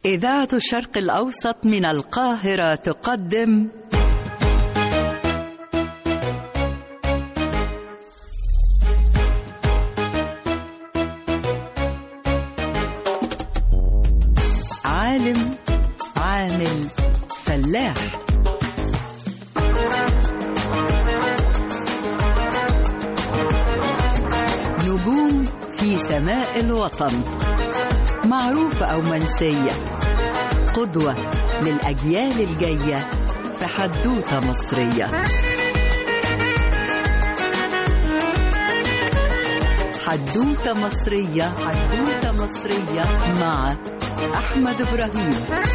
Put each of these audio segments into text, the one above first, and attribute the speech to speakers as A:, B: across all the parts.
A: إذاعة الشرق الأوسط من القاهرة تقدم عالم عامل فلاح نجوم في سماء الوطن معروفة أو منسية قدوة للأجيال الجاية في حدوتة مصرية حدوتة مصرية حدوتة مصرية مع أحمد إبراهيم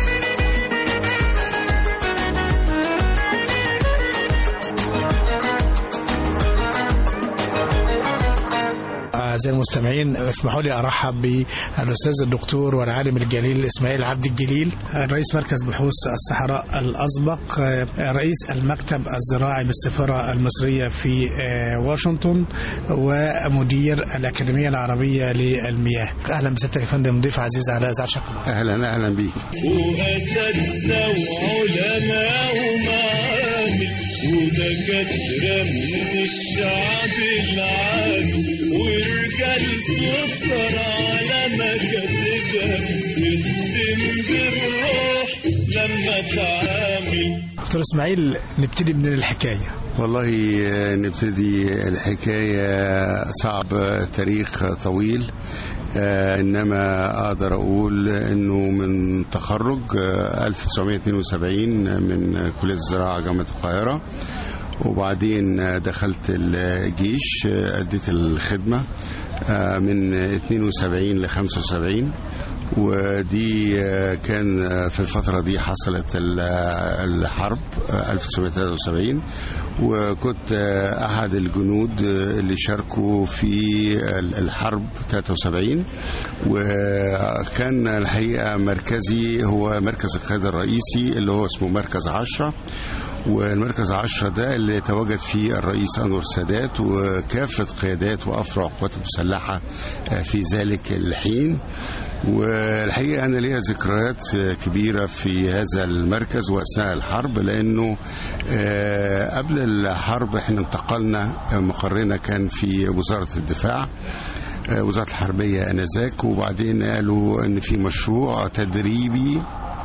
B: أعزائي المستمعين اسمحوا لي أرحب بالأستاذ الدكتور والعالم الجليل إسماعيل عبد الجليل رئيس مركز بحوث الصحراء الأسبق رئيس المكتب الزراعي بالسفارة المصرية في واشنطن ومدير الأكاديمية العربية للمياه أهلا بسيادتك يا فندم ضيف عزيز على إذاعة شرق مصر
C: اهلا اهلا بيك
D: وأساتذة وعلماء ومعامل ودكاترة من الشعب العامي ورجال سكر على مكاتبها يختم بالروح لما تعامل
B: دكتور إسماعيل نبتدي من الحكاية
C: والله آه، نبتدي الحكاية صعب تاريخ طويل آه، انما اقدر اقول انه من تخرج آه، 1972 من كليه الزراعه جامعه القاهره وبعدين آه، دخلت الجيش آه، اديت الخدمه آه، من 72 ل 75 ودي آه، كان آه، في الفترة دي حصلت ال- آه، الحرب آه، 1973 وكنت آه، أحد الجنود آه، اللي شاركوا في ال- الحرب 73 وكان الحقيقة مركزي هو مركز القيادة الرئيسي اللي هو اسمه مركز عشرة والمركز عشرة ده اللي تواجد فيه الرئيس أنور السادات وكافة قيادات وأفرع القوات المسلحة آه، في ذلك الحين والحقيقة أنا ليا ذكريات آه، كبيرة في هذا المركز وأثناء الحرب لأنه آه، قبل الحرب احنا انتقلنا آه، مقرنا كان في وزارة الدفاع آه، وزارة الحربية آنذاك وبعدين قالوا إن في مشروع تدريبي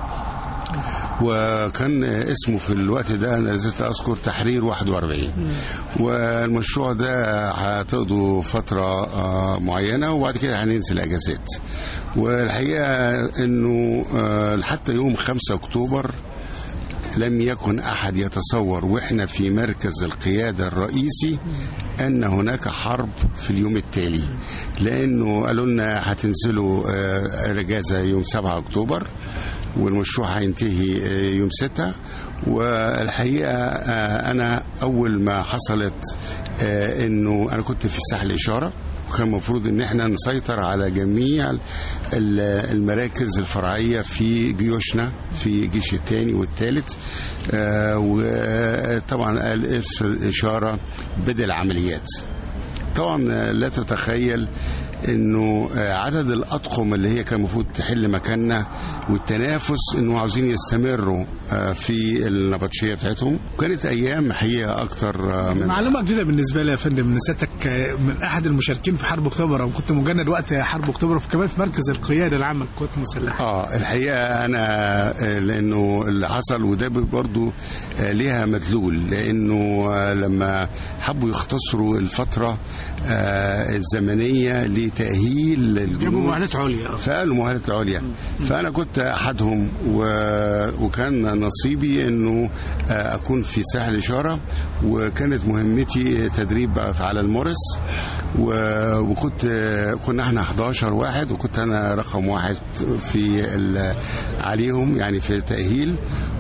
C: وكان اسمه في الوقت ده انا لازلت اذكر تحرير 41 والمشروع ده هتقضوا فتره آه، معينه وبعد كده هننزل اجازات والحقيقه انه آه، حتى يوم 5 اكتوبر لم يكن احد يتصور واحنا في مركز القياده الرئيسي ان هناك حرب في اليوم التالي لانه قالوا لنا هتنزلوا آه، الاجازه يوم 7 اكتوبر والمشروع هينتهي آه، يوم 6 والحقيقه آه، انا اول ما حصلت آه، انه انا كنت في الساحل الاشاره وكان المفروض ان احنا نسيطر على جميع ال- المراكز الفرعيه في جيوشنا في الجيش الثاني والثالث آه، وطبعا قال الاشاره بدا العمليات طبعا آه، لا تتخيل انه آه، عدد الاطقم اللي هي كان المفروض تحل مكاننا والتنافس انه عاوزين يستمروا آه، في النبطشيه بتاعتهم كانت ايام حقيقه اكتر آه، من
B: معلومة جديدة بالنسبة لي يا فندم ان سيادتك من أحد المشاركين في حرب أكتوبر وكنت مجند وقت حرب أكتوبر وكمان في مركز القيادة العامة للقوات المسلحة
C: اه الحقيقه انا آه، لانه اللي حصل وده برضو آه، ليها مدلول لانه آه، لما حبوا يختصروا الفتره آه، الزمنيه لتاهيل
B: جابوا
C: الجنود
B: مؤهلات عليا
C: فقالوا مؤهلة عليا فأنا كنت أحدهم و... وكان نصيبي أنه آه، أكون في ساحل الإشارة وكانت مهمتي تدريب على المورس و... وكنت كنا احنا 11 واحد وكنت أنا رقم واحد في ال... عليهم يعني في التأهيل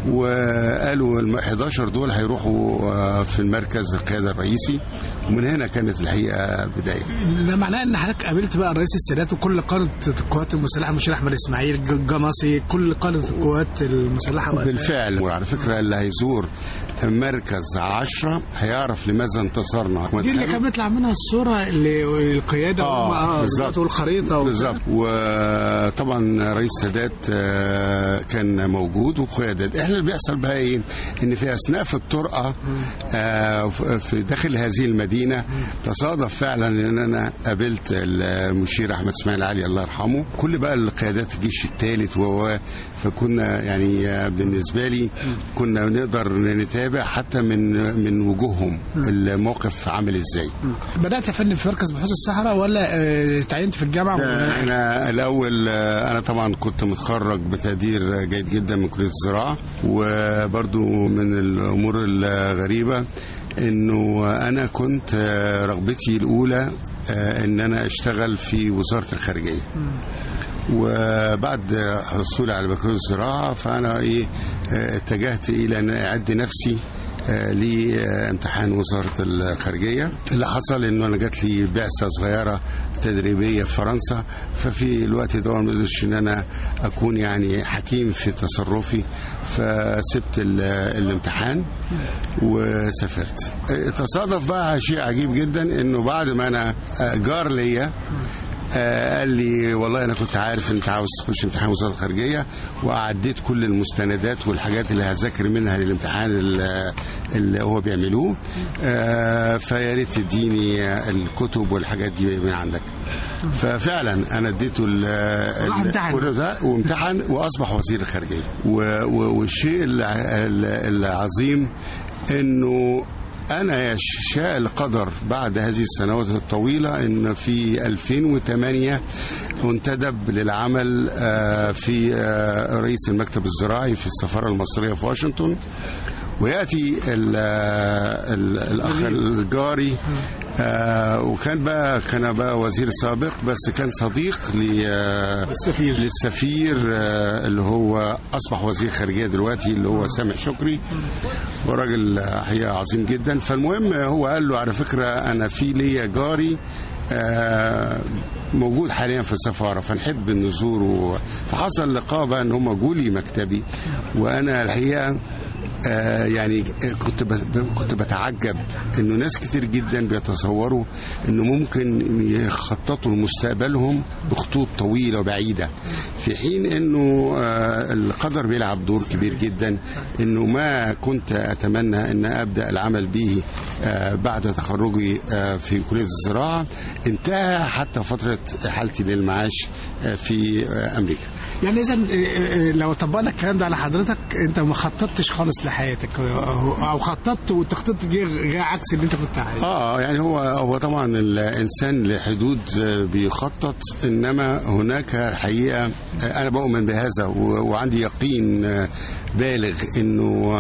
C: وقالوا ال 11 دول هيروحوا آه، في المركز القياده الرئيسي ومن هنا كانت الحقيقه بدايه
B: ده معناه ان حضرتك قابلت بقى رئيس السادات وكل قاده القوات المسلحه المشير احمد اسماعيل ج- جناصي كل قاده القوات المسلحه وقتها.
C: بالفعل وعلى فكره اللي هيزور مركز عشرة هيعرف لماذا انتصرنا
B: دي اللي كانت بيطلع منها الصوره اللي القياده
C: آه،
B: وهم- اه
C: بالظبط.
B: بالظبط والخريطه وكده.
C: بالظبط وطبعا رئيس السادات آه، كان موجود وقيادات احنا اللي بيحصل بقى ايه ان في اثناء في الطرقه آه، في داخل هذه المدينه تصادف فعلا ان انا قابلت المشير احمد اسماعيل علي الله يرحمه كل بقى القيادات الجيش الثالث و فكنا يعني آه، بالنسبه لي كنا نقدر نتابع حتى من من وجوههم الموقف عامل ازاي
B: بدات يا فندم في مركز بحوث الصحراء ولا آه، تعينت في الجامعه ولا
C: انا الاول آه، انا طبعا كنت متخرج بتقدير جيد جدا من كليه الزراعه وبرضو من الامور الغريبه انه انا كنت آه، رغبتي الاولى آه، ان انا اشتغل في وزاره الخارجيه وبعد حصولي على بكالوريوس الزراعه فانا ايه آه، اتجهت الى ان اعد نفسي آه، لامتحان وزاره الخارجيه اللي حصل انه انا جات لي بعثه صغيره تدريبيه في فرنسا ففي الوقت ده ما قدرتش ان انا اكون يعني حكيم في تصرفي فسبت ال- الامتحان وسافرت آه، تصادف بقى شيء عجيب جدا انه بعد ما انا آه، جار ليا آه، قال لي والله انا كنت عارف انت عاوز تخش امتحان وزاره الخارجيه واعديت كل المستندات والحاجات اللي هذاكر منها للامتحان اللي- اللي هو بيعملوه آه، فيا ريت تديني الكتب والحاجات دي من عندك ففعلا انا اديته ال-
B: راح
C: ال-
B: امتحن.
C: كل ده وامتحن واصبح وزير الخارجيه و- و- والشيء الع- ال- العظيم انه أنا يشاء القدر بعد هذه السنوات الطويلة أن في 2008 انتدب للعمل آه، في آه، رئيس المكتب الزراعي في السفارة المصرية في واشنطن ويأتي ال- ال- الأخ الجاري آه، وكان بقى كان بقى وزير سابق بس كان صديق ل
B: السفير.
C: للسفير آه، اللي هو اصبح وزير خارجيه دلوقتي اللي هو سامح شكري وراجل آه، حقيقه عظيم جدا فالمهم هو قال له على فكره انا في ليا جاري آه، موجود حاليا في السفاره فنحب نزوره فحصل لقاء بقى ان هم جولي مكتبي وانا الحقيقه آه يعني كنت ب- كنت بتعجب انه ناس كتير جدا بيتصوروا انه ممكن يخططوا لمستقبلهم بخطوط طويله وبعيده في حين انه آه القدر بيلعب دور كبير جدا انه ما كنت اتمنى ان ابدا العمل به آه بعد تخرجي آه في كليه الزراعه انتهى حتى فتره حالتي للمعاش آه في آه امريكا
B: يعني اذا لو طبقنا الكلام ده على حضرتك انت ما خططتش خالص لحياتك او أو خططت والتخطيط جه جه عكس اللي انت كنت عايزه
C: اه يعني هو هو طبعا الانسان لحدود بيخطط انما هناك الحقيقه انا بؤمن بهذا و- وعندي يقين بالغ انه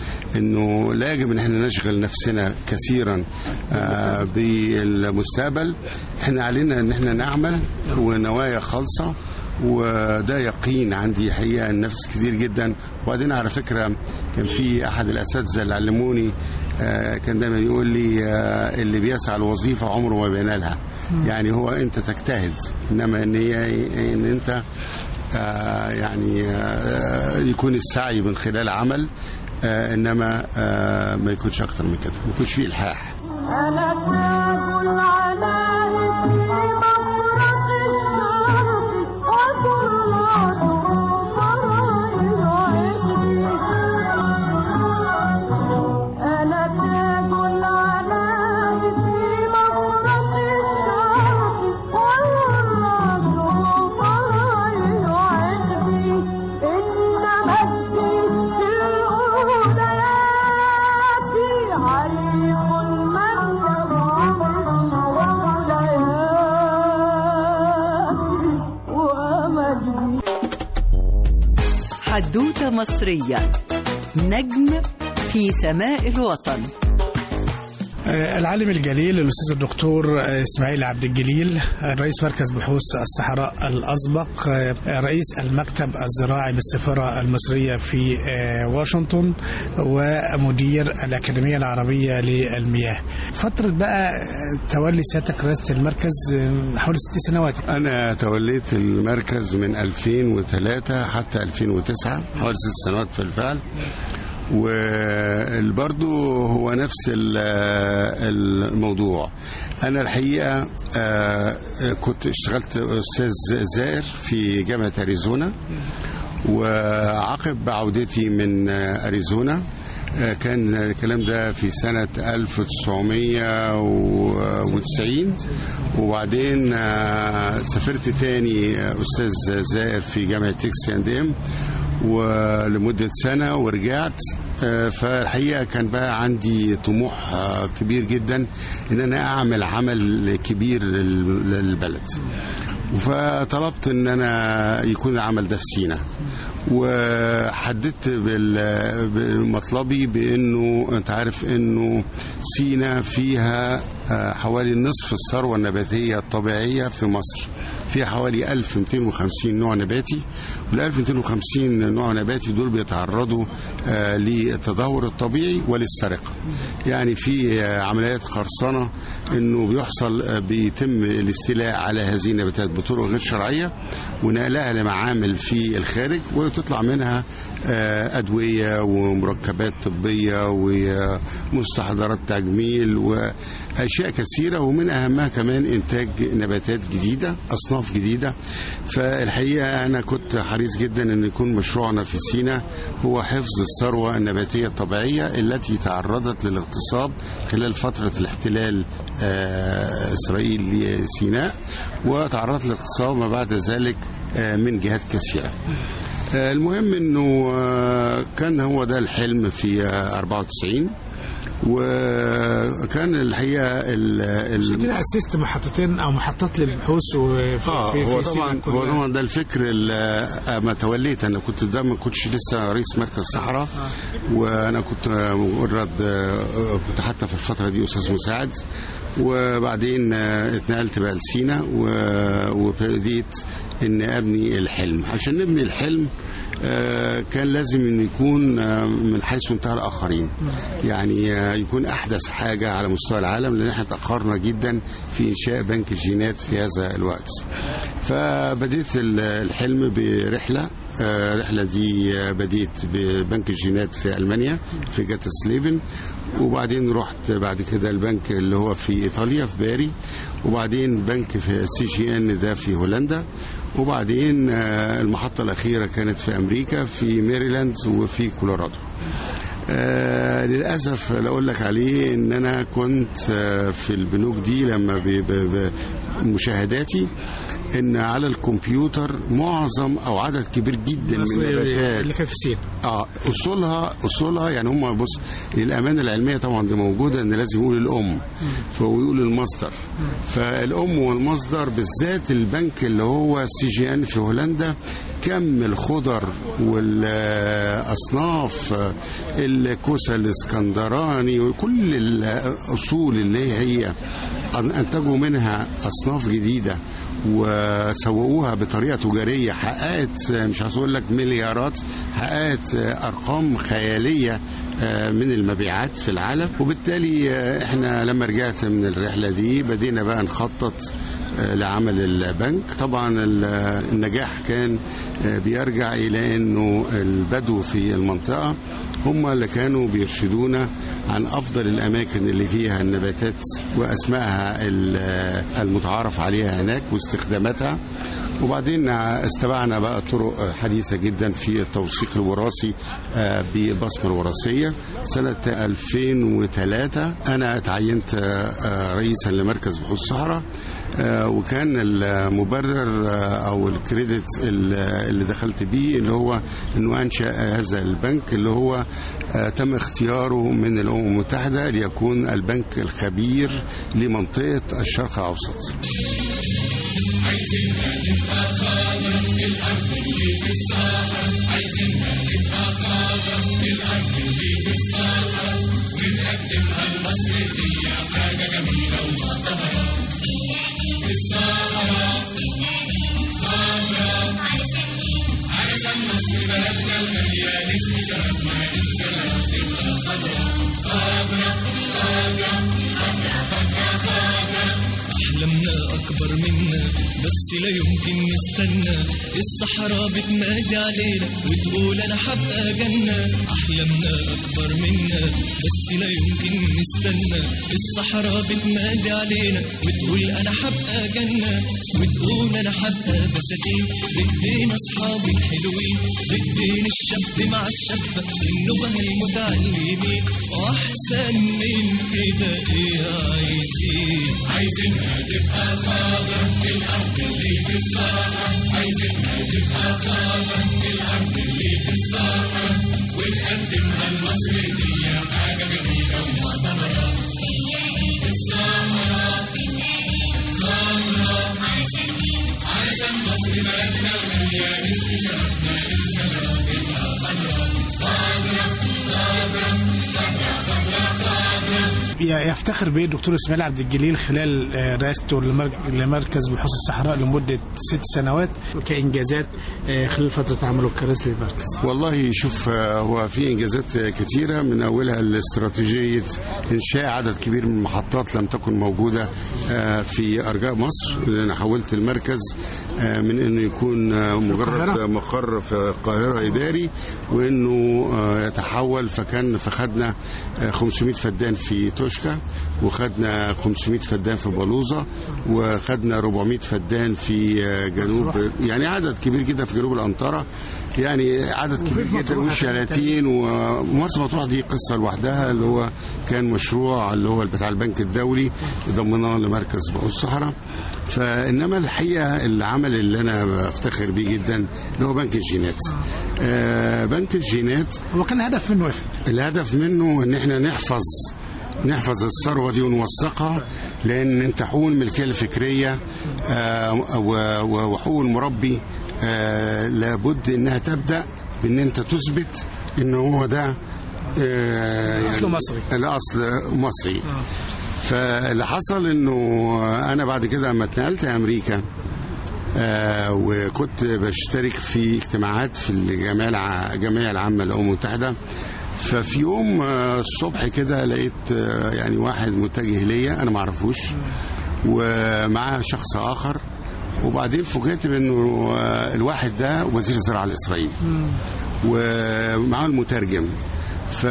C: انه لا يجب ان احنا نشغل نفسنا كثيرا آه، بالمستقبل احنا علينا ان احنا نعمل ونوايا خالصه وده يقين عندي حقيقه النفس كتير جدا وبعدين على فكره كان في احد الاساتذه اللي علموني آه، كان دايما يقول لي آه، اللي بيسعى الوظيفه عمره ما بينالها يعني هو انت تجتهد انما ان هي ان انت آه، يعني آه، يكون السعي من خلال عمل آه، انما آه، ما يكونش اكتر من كده ما يكونش فيه الحاح
E: أنا تاج العناء في مفرق الشرق وطلعت فرائض عشقي أنا تاج العناء في مفرق الشرق وطلعت فرائض عشقي إن مجدي في الأوليات عليق من ومجدي
A: حدوتة مصرية نجم في سماء الوطن
B: آه، العالم الجليل الأستاذ الدكتور آه، إسماعيل عبد الجليل آه، رئيس مركز بحوث الصحراء الأسبق آه، رئيس المكتب الزراعي بالسفارة المصرية في آه، واشنطن ومدير الأكاديمية العربية للمياه فترة بقى آه، تولي سيادتك رئاسة المركز آه، حوالي ست سنوات
C: أنا توليت المركز من 2003 حتى 2009 حوالي ست سنوات في الفعل وبرضو هو نفس ال- الموضوع أنا الحقيقة آه، كنت اشتغلت أستاذ زائر في جامعة أريزونا وعقب عودتي من آه، أريزونا آه، كان الكلام ده في سنة 1990 وبعدين آه، سافرت تاني آه، أستاذ زائر في جامعة تكس اند ام ولمدة سنة ورجعت آه، فالحقيقة كان بقى عندي طموح آه، كبير جدا ان انا اعمل عمل كبير لل- للبلد فطلبت ان انا يكون العمل ده في سينا وحددت بال- بمطلبي بانه انت عارف انه سينا فيها آه، حوالي نصف الثروه النباتيه الطبيعيه في مصر فيها حوالي 1250 نوع نباتي وال 1250 نوع نباتي دول بيتعرضوا آه، للتدهور الطبيعي وللسرقه يعني في آه، عمليات قرصنه انه بيحصل آه، بيتم الاستيلاء على هذه النباتات بطرق غير شرعيه ونقلها لمعامل في الخارج وتطلع منها آه، ادويه ومركبات طبيه ومستحضرات تجميل واشياء كثيره ومن اهمها كمان انتاج نباتات جديده اصناف جديده فالحقيقه انا كنت حريص جدا ان يكون مشروعنا في سينا هو حفظ الثروه النباتيه الطبيعيه التي تعرضت للاغتصاب خلال فتره الاحتلال آه، اسرائيل لسيناء وتعرضت للاغتصاب ما بعد ذلك آه، من جهات كثيره آه، المهم انه آه، كان هو ده الحلم في آه، 94 وكان الحقيقه ال- ال-
B: كده أسست محطتين أو محطات للبحوث وفي
C: اه
B: في
C: هو
B: في
C: طبعا
B: سينا
C: هو
B: كلها.
C: طبعا ده الفكر اللي ما توليت انا كنت ده ما كنتش لسه رئيس مركز الصحراء وانا كنت مجرد آه، كنت حتى في الفتره دي استاذ مساعد وبعدين آه، اتنقلت بقى لسينا و- وابتديت ان ابني الحلم عشان نبني الحلم آه، كان لازم انه يكون آه، من حيث انتهى الاخرين يعني آه، يكون احدث حاجه على مستوى العالم لان احنا تاخرنا جدا في انشاء بنك الجينات في هذا الوقت فبديت ال- الحلم برحله آه، الرحلة دي آه، بديت ببنك الجينات في ألمانيا في جاتسليفن وبعدين رحت بعد كده البنك اللي هو في إيطاليا في باري وبعدين بنك في سي جي ان ده في هولندا وبعدين آه، المحطة الأخيرة كانت في أمريكا في ميريلاند وفي كولورادو آه للاسف اللي اقول لك عليه ان انا كنت آه في البنوك دي لما ب- ب- بمشاهداتي ان على الكمبيوتر معظم او عدد كبير جدا من النباتات
B: اللي كان في سينا
C: اه اصولها اصولها يعني هم بص للامانه العلميه طبعا دي موجوده ان لازم يقول الام فهو يقول المصدر فالام والمصدر بالذات البنك اللي هو سي جي ان في هولندا كم الخضر والاصناف الكوسه الاسكندراني وكل الاصول اللي هي انتجوا منها اصناف جديده وسوقوها بطريقه تجاريه حققت مش هقول لك مليارات حققت ارقام خياليه من المبيعات في العالم وبالتالي احنا لما رجعت من الرحله دي بدينا بقى نخطط لعمل البنك طبعا النجاح كان بيرجع الى انه البدو في المنطقه هم اللي كانوا بيرشدونا عن افضل الاماكن اللي فيها النباتات واسمائها المتعارف عليها هناك واستخداماتها وبعدين استبعنا بقى طرق حديثة جدا في التوثيق الوراثي بالبصمة الوراثية سنة 2003 أنا تعينت رئيسا لمركز بحوث الصحراء وكان المبرر او الكريدت اللي دخلت بيه اللي هو انه انشا هذا البنك اللي هو تم اختياره من الامم المتحده ليكون البنك الخبير لمنطقه الشرق الاوسط. عايزينها تبقى خضرا الارض اللي في الصحراء عايزينها تبقى خضرا الارض اللي في الصحراء ونقدمها لمصر هديه
F: أحلامنا أكبر منا بس لا يمكن نستنى الصحراء بتنادي علينا وتقول أنا حبقى جنة أحلامنا أكبر منا بس لا يمكن نستنى الصحراء بتنادي علينا وتقول أنا حبقى جنة وتقول أنا حبقى بساتين بإيدينا أصحابي الحلوين بإيدين الشاب مع الشابة النبه المتعلمين وأحسن من كده إيه عايزين عايزينها تبقى خضرا الأرض اللي في الصحراء عايزينها تبقى خضرا الأرض اللي في الصحراء ونقدمها لمصر دي حاجة جميلة ومعتبرة الصحراء خضرا علشان مين؟ علشان مصر بلدنا وهي نسل شرفنا الشجرة تبقى خضرا خضرا خضرا خضرا خضرا خضرا
B: يفتخر به الدكتور اسماعيل عبد الجليل خلال آه، رئاسته لمر- لمركز بحوث الصحراء لمده ست سنوات كانجازات آه، خلال فتره عمله كرئيس للمركز.
C: والله شوف آه، هو في انجازات آه، كتيره من اولها الاستراتيجيه انشاء عدد كبير من المحطات لم تكن موجوده آه، في ارجاء مصر لان حولت المركز آه، من انه يكون آه، مجرد
B: القاهرة؟
C: مقر في القاهره اداري وانه آه، يتحول فكان فخدنا آه، 500 فدان في توشكا وخدنا 500 فدان في بلوزه وخدنا 400 فدان في آه، جنوب يعني عدد كبير جدا في جنوب الانطره يعني عدد كبير
B: في
C: جدا
B: مطروح
C: وشلاتين ومرسى مطروح دي قصه لوحدها اللي هو كان مشروع اللي هو بتاع البنك الدولي ضمناه لمركز بحوث الصحراء فانما الحقيقه العمل اللي انا بفتخر بيه جدا اللي هو بنك الجينات آه بنك الجينات
B: هو كان هدف منه ايه؟
C: الهدف منه ان احنا نحفظ نحفظ الثروه دي ونوثقها لان تحول الملكيه الفكريه آه، و- و- وحقوق المربي آه، لابد انها تبدا بان انت تثبت ان هو ده آه،
B: أصله مصري.
C: الاصل مصري فاللي حصل انه انا بعد كده لما اتنقلت امريكا آه وكنت بشترك في اجتماعات في الجمعيه الع- الجمعيه العامه للامم المتحده ففي يوم آه، الصبح كده لقيت آه، يعني واحد متجه ليا انا ما اعرفوش ومعاه شخص اخر وبعدين فوجئت بانه آه، الواحد ده وزير الزراعه الاسرائيلي ومعاه المترجم ف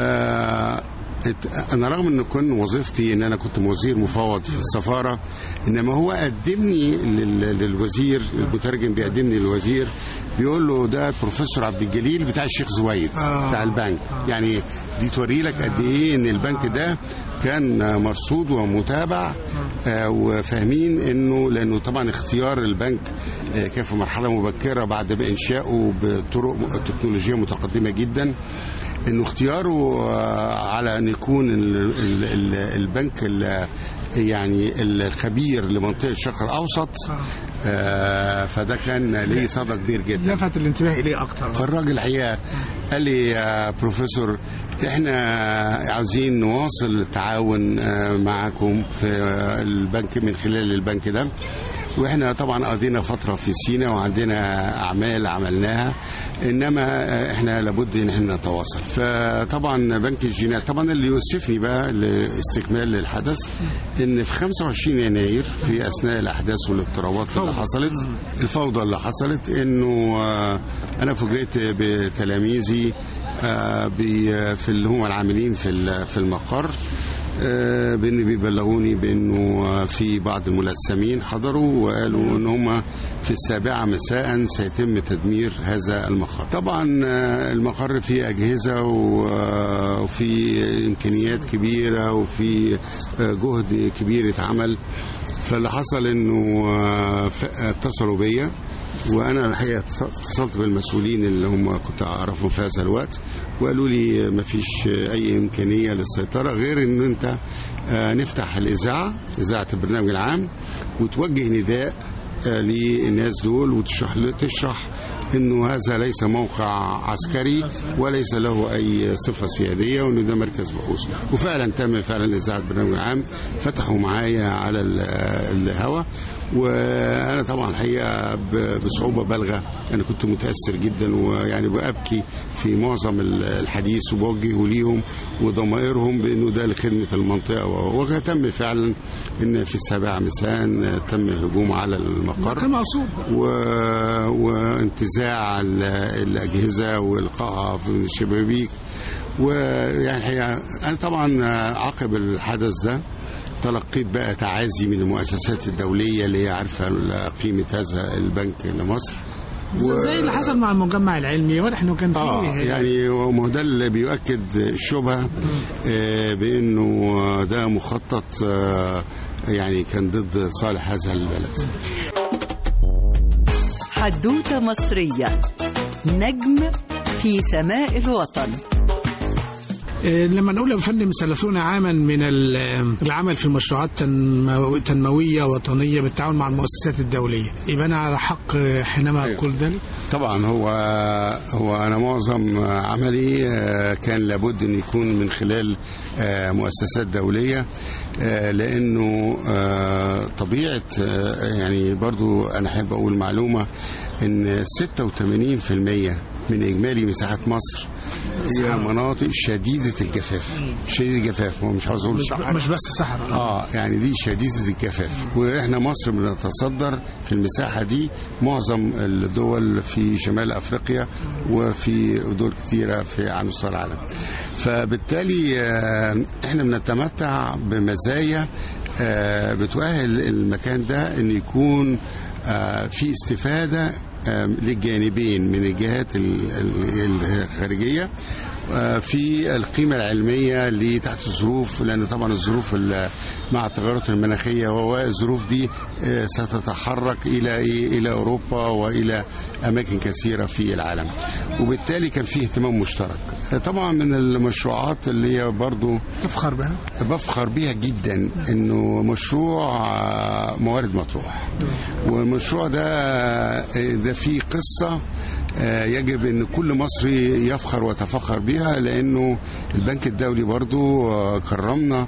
C: ات- انا رغم ان كان وظيفتي ان انا كنت وزير مفوض في السفاره انما هو قدمني لل- للوزير المترجم بيقدمني للوزير بيقول له ده البروفيسور عبد الجليل بتاع الشيخ زويد
B: آه.
C: بتاع البنك يعني دي توري لك قد ايه ان البنك ده كان مرصود ومتابع آه، وفاهمين انه لانه طبعا اختيار البنك آه، كان في مرحله مبكره بعد بانشائه بطرق م- تكنولوجيه متقدمه جدا انه اختياره آه، على ان يكون ال- ال- ال- البنك ال- يعني الخبير لمنطقه الشرق الاوسط آه، فده كان ليه صدى كبير جدا
B: لفت الانتباه اليه اكتر.
C: فالراجل الحقيقه قال لي يا بروفيسور احنا عاوزين نواصل التعاون آه، معكم في آه، البنك من خلال البنك ده واحنا طبعا قضينا فتره في سينا وعندنا اعمال عملناها انما آه، احنا لابد ان احنا نتواصل فطبعا بنك الجينات طبعا اللي يؤسفني بقى لاستكمال الحدث ان في 25 يناير في اثناء الاحداث والاضطرابات اللي حصلت الفوضى اللي حصلت انه آه، انا فوجئت بتلاميذي آه، بي- في اللي هم العاملين في ال- في المقر آه، بان بيبلغوني بانه آه، في بعض الملثمين حضروا وقالوا ان هم في السابعة مساء سيتم تدمير هذا المقر طبعا آه، المقر فيه أجهزة و- آه، وفي إمكانيات كبيرة وفي آه، جهد كبير اتعمل فاللي حصل انه آه، ف- اتصلوا بيا وانا الحقيقه اتصلت بالمسؤولين اللي هم كنت اعرفهم في هذا الوقت وقالوا لي ما فيش اي امكانيه للسيطره غير ان انت آه، نفتح الاذاعه اذاعه البرنامج العام وتوجه نداء آه، للناس دول وتشرح تشرح انه هذا ليس موقع عسكري وليس له اي صفه سياديه وانه ده مركز بحوث وفعلا تم فعلا اذاعه البرنامج العام فتحوا معايا على ال- الهوا وانا طبعا الحقيقه ب- بصعوبه بالغه انا كنت متاثر جدا ويعني بابكي في معظم ال- الحديث وبوجهه ليهم وضمائرهم بانه ده لخدمه المنطقه وتم فعلا ان في السابعه مساء تم الهجوم على المقر
B: كان مقصود
C: و... وانتزاع ال- الأجهزة وإلقائها في الشبابيك ويعني الحقيقة أنا طبعا عقب الحدث ده تلقيت بقى تعازي من المؤسسات الدولية اللي هي عارفة قيمة هذا البنك لمصر و-
B: زي اللي حصل مع المجمع العلمي واضح انه كان فيه
C: اه يعني ما هو ده اللي بيؤكد الشبهه آه بانه ده مخطط آه يعني كان ضد صالح هذا البلد
A: حدوتة مصرية نجم في سماء الوطن
B: آه، لما نقول يا فندم 30 عاما من ال- العمل في مشروعات تنمو- تنمويه وطنيه بالتعاون مع المؤسسات الدوليه يبقى انا على حق آه، حينما
C: أيوة.
B: اقول ذلك
C: طبعا هو هو انا معظم عملي آه، كان لابد ان يكون من خلال آه، مؤسسات دوليه آه، لانه آه، طبيعه آه، يعني برضو انا احب اقول معلومه ان 86% من اجمالي مساحه مصر هي مناطق شديده الجفاف شديده الجفاف هو مش عاوز اقول
B: مش,
C: صحراء
B: مش بس صحراء
C: اه يعني دي شديده الجفاف واحنا مصر بنتصدر في المساحه دي معظم الدول في شمال افريقيا وفي دول كثيره في على مستوى العالم فبالتالي آه، احنا بنتمتع بمزايا آه، بتؤهل المكان ده ان يكون آه، في استفاده آه، للجانبين من الجهات ال- ال- الخارجيه آه، في القيمة العلمية لتحت الظروف لأن طبعا الظروف ال- مع التغيرات المناخية والظروف دي آه، ستتحرك إلى إيه؟ إلى أوروبا وإلى أماكن كثيرة في العالم وبالتالي كان فيه اهتمام مشترك آه، طبعا من المشروعات اللي هي برضو
B: افخر بها
C: بفخر بيها جدا انه مشروع آه، موارد مطروح والمشروع ده آه، ده فيه قصه آه، يجب ان كل مصري يفخر ويتفخر بها لانه البنك الدولي برضو آه، كرمنا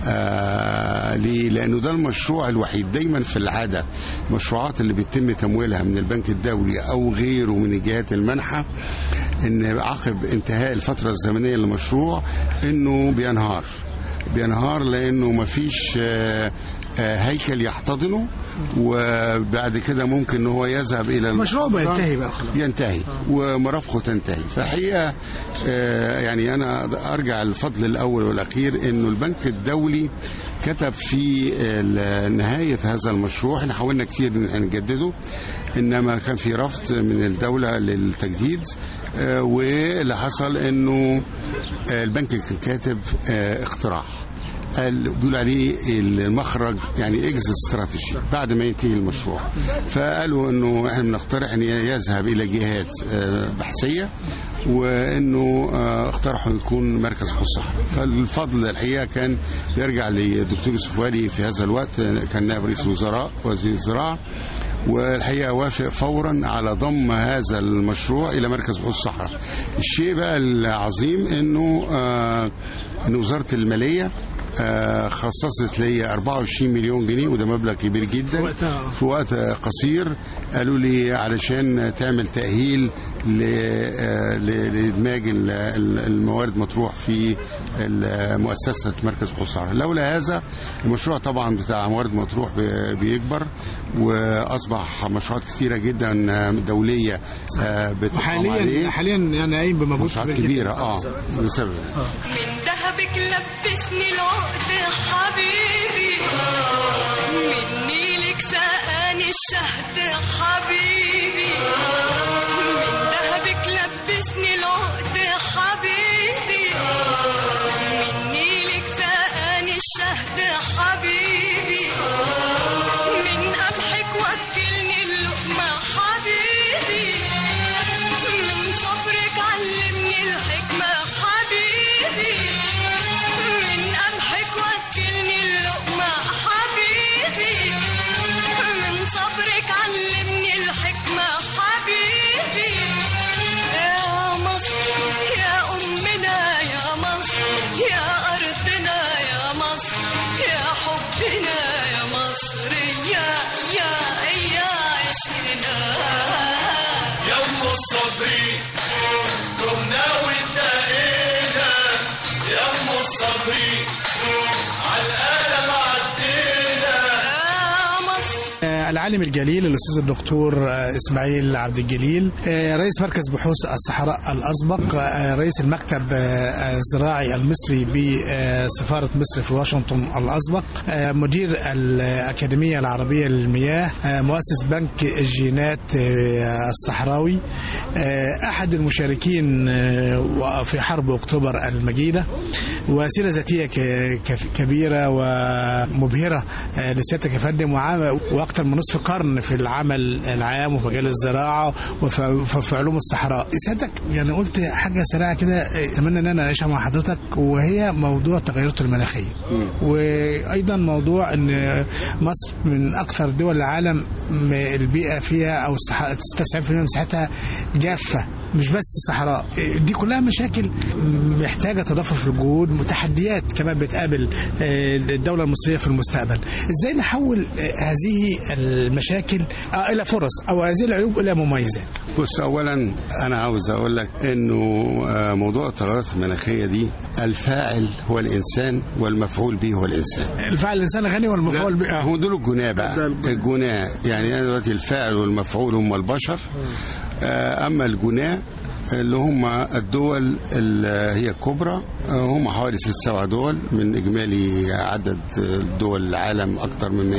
C: آه، ليه؟ لانه ده المشروع الوحيد دايما في العاده المشروعات اللي بيتم تمويلها من البنك الدولي او غيره من الجهات المانحه ان عقب انتهاء الفتره الزمنيه للمشروع انه بينهار بينهار لانه مفيش آه، آه، هيكل يحتضنه وبعد كده ممكن ان هو يذهب الى
B: المشروع
C: المحافظة.
B: بينتهي بقى خلاص
C: ينتهي ومرافقه تنتهي فحقيقه آه، يعني انا ارجع الفضل الاول والاخير انه البنك الدولي كتب في ال- نهايه هذا المشروع احنا حاولنا كتير ان احنا نجدده انما كان في رفض من الدوله للتجديد آه، واللي حصل انه آه، البنك كان كاتب آه، اقتراح قال بيقول عليه المخرج يعني اكزit استراتيجي بعد ما ينتهي المشروع فقالوا انه احنا بنقترح ان يذهب الى جهات آه، بحثيه وانه آه، اقترحوا يكون مركز بحوث الصحراء فالفضل الحقيقه كان بيرجع للدكتور يوسف والي في هذا الوقت آه، كان نائب رئيس الوزراء وزير الزراعه والحقيقه وافق فورا على ضم هذا المشروع الى مركز بحوث الصحراء. الشيء بقى العظيم انه آه ان وزاره الماليه آه خصصت لي 24 مليون جنيه وده مبلغ كبير جدا
B: وقتها.
C: في وقت قصير قالوا لي علشان تعمل تأهيل ل- آه، ل- لإدماج ال- ال- الموارد مطروح في ال- مؤسسة مركز بحوث الصحراء لولا هذا المشروع طبعا بتاع موارد مطروح بي- بيكبر وأصبح مشروعات كثيرة جدا دولية آه، بتقام
B: وحاليا
C: عليه
B: حاليا يعني قايم بمجهود
C: مشروعات
B: كبير
C: كبيرة
B: جداً.
C: اه بسبب
G: من ذهبك لبسني العقد حبيبي من نيلك سقاني الشهد حبيبي من ذهبك لبسني العقد حبيبي من نيلك سقاني الشهد حبيبي من قمحك وكلني اللقمة حبيبي من صبرك علمني الحكمة حبيبي من قمحك وكلني اللقمة حبيبي من صبرك علمني الحكمة حبيبي
B: العالم الجليل الاستاذ الدكتور آه، اسماعيل عبد الجليل آه، رئيس مركز بحوث الصحراء الاسبق آه، رئيس المكتب آه، الزراعي المصري بسفاره مصر في واشنطن الاسبق آه، مدير الاكاديميه العربيه للمياه آه، مؤسس بنك الجينات آه، الصحراوي آه، احد المشاركين آه، في حرب اكتوبر المجيده وسيره ذاتيه ك- كف- كبيره ومبهره آه، لسيادتك يا فندم وعام- واكثر من نصف قرن في العمل العام وفي مجال الزراعه وفي وفي- في علوم الصحراء سيادتك يعني قلت حاجه سريعه كده آه، اتمنى ان انا اناقشها مع حضرتك وهي موضوع التغيرات المناخيه وايضا موضوع ان مصر من اكثر دول العالم م- البيئه فيها او الصح- 99% من مساحتها جافه مش بس صحراء دي كلها مشاكل محتاجه تضافر في الجهود وتحديات كمان بتقابل آه، الدوله المصريه في المستقبل ازاي نحول آه، هذه المشاكل آه، الى فرص او هذه العيوب الى مميزات
C: بص اولا انا عاوز اقول لك انه آه، موضوع التغيرات المناخيه دي الفاعل هو الانسان والمفعول به هو الانسان
B: الفعل الانسان غني والمفعول به آه.
C: هو دول الجناه بقى
B: ده الجناه.
C: الجناه يعني انا دلوقتي الفاعل والمفعول هم البشر آه، اما الجناه اللي هم الدول اللي هي الكبرى آه، هم حوالي ست سبع دول من اجمالي عدد دول العالم اكثر من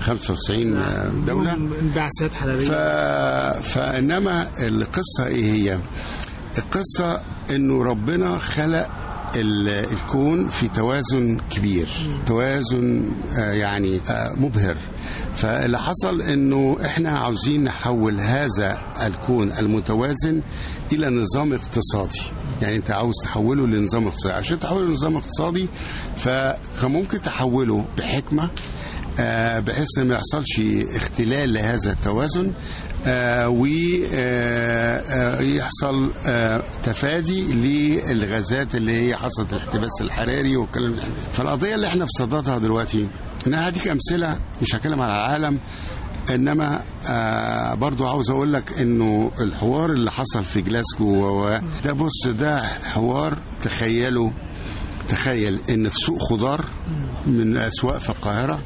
C: 195 دوله
B: انبعاثات حراريه
C: ف... فانما القصه ايه هي القصه انه ربنا خلق ال- الكون في توازن كبير توازن آه، يعني آه، مبهر فاللي حصل انه احنا عاوزين نحول هذا الكون المتوازن الى نظام اقتصادي يعني انت عاوز تحوله لنظام اقتصادي عشان تحوله لنظام اقتصادي فكان ممكن تحوله بحكمه آه، بحيث ان ما يحصلش اختلال لهذا التوازن ويحصل تفادي للغازات اللي هي حصلت الاحتباس الحراري والكلام ده فالقضيه اللي احنا في صددها دلوقتي ان انا هديك امثله مش هتكلم على العالم انما آه برضو عاوز اقول لك انه الحوار اللي حصل في جلاسكو و- ده بص ده حوار تخيلوا تخيل ان في سوق خضار من الاسواق في القاهره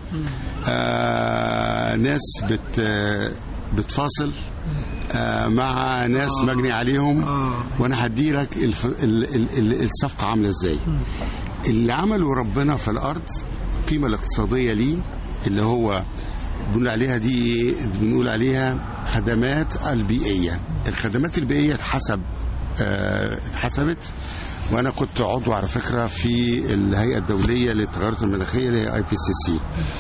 C: آه ناس بت بتفاصل آه مع ناس مجني عليهم وانا هدي لك الف... ال... ال... ال... الصفقه عامله ازاي اللي عمله ربنا في الارض القيمه الاقتصاديه ليه اللي هو بنقول عليها دي إيه؟ بنقول عليها خدمات البيئيه الخدمات البيئيه اتحسب آه، اتحسبت وانا كنت عضو على فكره في الهيئه الدوليه للتغيرات المناخيه اللي هي اي بي سي سي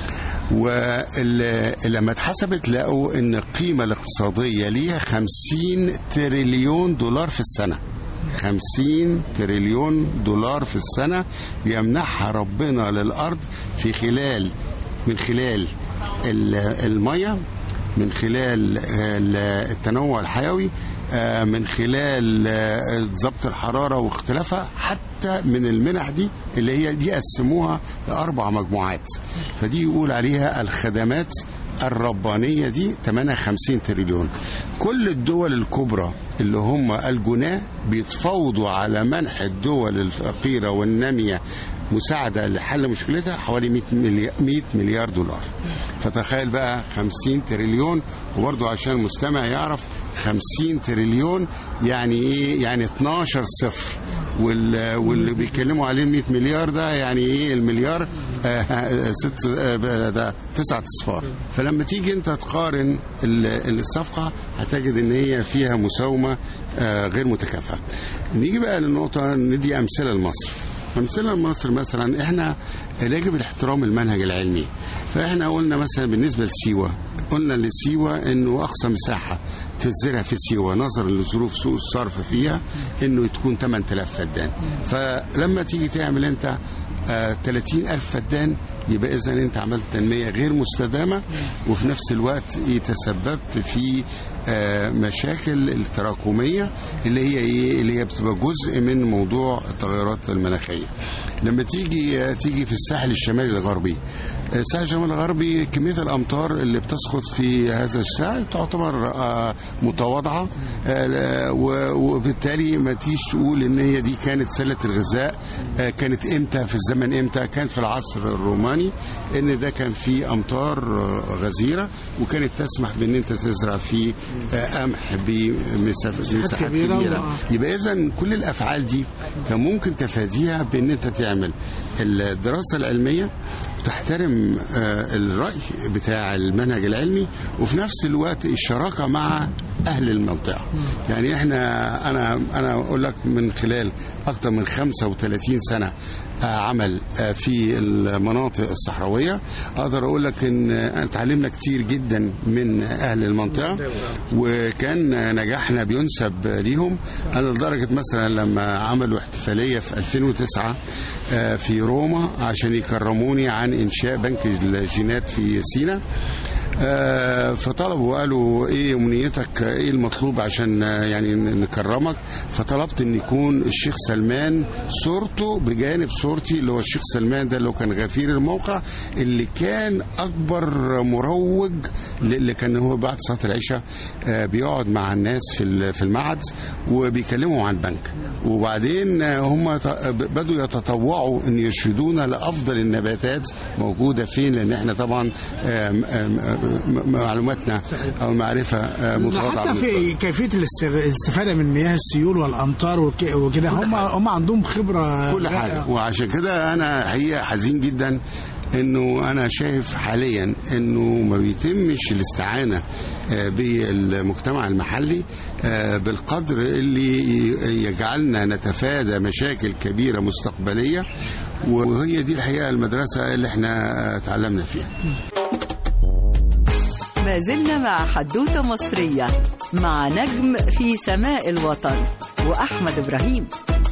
C: ولما اتحسبت لقوا ان القيمه الاقتصاديه ليها 50 تريليون دولار في السنه 50 تريليون دولار في السنة بيمنحها ربنا للأرض في خلال من خلال ال- المية من خلال ال- التنوع الحيوي آه، من خلال آه، ضبط الحرارة واختلافها حتى من المنح دي اللي هي دي قسموها لأربع مجموعات فدي يقول عليها الخدمات الربانية دي 58 تريليون كل الدول الكبرى اللي هم الجناه بيتفاوضوا على منح الدول الفقيرة والنامية مساعدة لحل مشكلتها حوالي 100 مليار, 100 مليار دولار فتخيل بقى 50 تريليون وبرضه عشان المستمع يعرف 50 تريليون يعني ايه يعني 12 صفر وال- واللي بيتكلموا عليه 100 مليار ده يعني ايه المليار آه، ست آه، ده تسعة اصفار فلما تيجي انت تقارن ال- الصفقه هتجد ان هي فيها مساومه آه، غير متكافئه نيجي بقى للنقطه ندي امثله لمصر امثله لمصر مثلا احنا يجب الاحترام المنهج العلمي فاحنا قلنا مثلا بالنسبه لسيوه قلنا لسيوه انه اقصى مساحه تتزرع في سيوه نظرا لظروف سوء الصرف فيها انه تكون 8000 فدان فلما تيجي تعمل انت آه 30000 فدان يبقى اذا انت عملت تنميه غير مستدامه وفي نفس الوقت إيه تسببت في آه، مشاكل التراكميه اللي هي ايه اللي هي بتبقى جزء من موضوع التغيرات المناخيه لما تيجي آه، تيجي في الساحل الشمالي الغربي الساحل الشمالي الغربي كميه الامطار اللي بتسقط في هذا الساحل تعتبر آه، متواضعه آه، و- وبالتالي ما تيجي تقول ان هي دي كانت سله الغذاء آه، كانت امتى في الزمن امتى كانت في العصر الروماني ان ده كان فيه امطار آه، غزيره وكانت تسمح بان انت تزرع فيه آه، قمح بمسافه مساحات
B: كبيرة
C: كبيره
B: و-
C: يبقى اذا كل الافعال دي كان ممكن تفاديها بان انت تعمل الدراسه العلميه تحترم آه، الراي بتاع المنهج العلمي وفي نفس الوقت الشراكه مع اهل المنطقه يعني احنا انا انا اقول لك من خلال اكثر من 35 سنه آه، عمل آه، في المناطق الصحراويه اقدر اقول لك ان آه، اتعلمنا كتير جدا من اهل المنطقه وكان نجاحنا بينسب ليهم انا لدرجه مثلا لما عملوا احتفاليه في 2009 آه، في روما عشان يكرموني عن انشاء بنك الجينات في سينا آه، فطلبوا قالوا ايه امنيتك ايه المطلوب عشان آه، يعني نكرمك فطلبت ان يكون الشيخ سلمان صورته بجانب صورتي اللي هو الشيخ سلمان ده اللي هو كان غفير الموقع اللي كان اكبر مروج اللي كان هو بعد صلاه العشاء آه، بيقعد مع الناس في ال- في المعهد وبيكلمهم عن البنك وبعدين آه، هم ت- بدوا يتطوعوا ان يرشدونا لافضل النباتات موجوده فين لان احنا طبعا آم، آم، آم، معلوماتنا او المعرفه آه، متواضعه
B: حتى
C: بالنسبة
B: في كيفيه الاست- الاستفاده من مياه السيول والامطار وك- وكده هم هم عندهم خبره
C: كل حاجه وعشان كده انا الحقيقه حزين جدا انه انا شايف حاليا انه ما بيتمش الاستعانه آه، بالمجتمع المحلي آه، بالقدر اللي يجعلنا نتفادى مشاكل كبيره مستقبليه وهي دي الحقيقه المدرسه اللي احنا آه، اتعلمنا فيها
A: ما زلنا مع حدوتة مصرية مع نجم في سماء الوطن وأحمد إبراهيم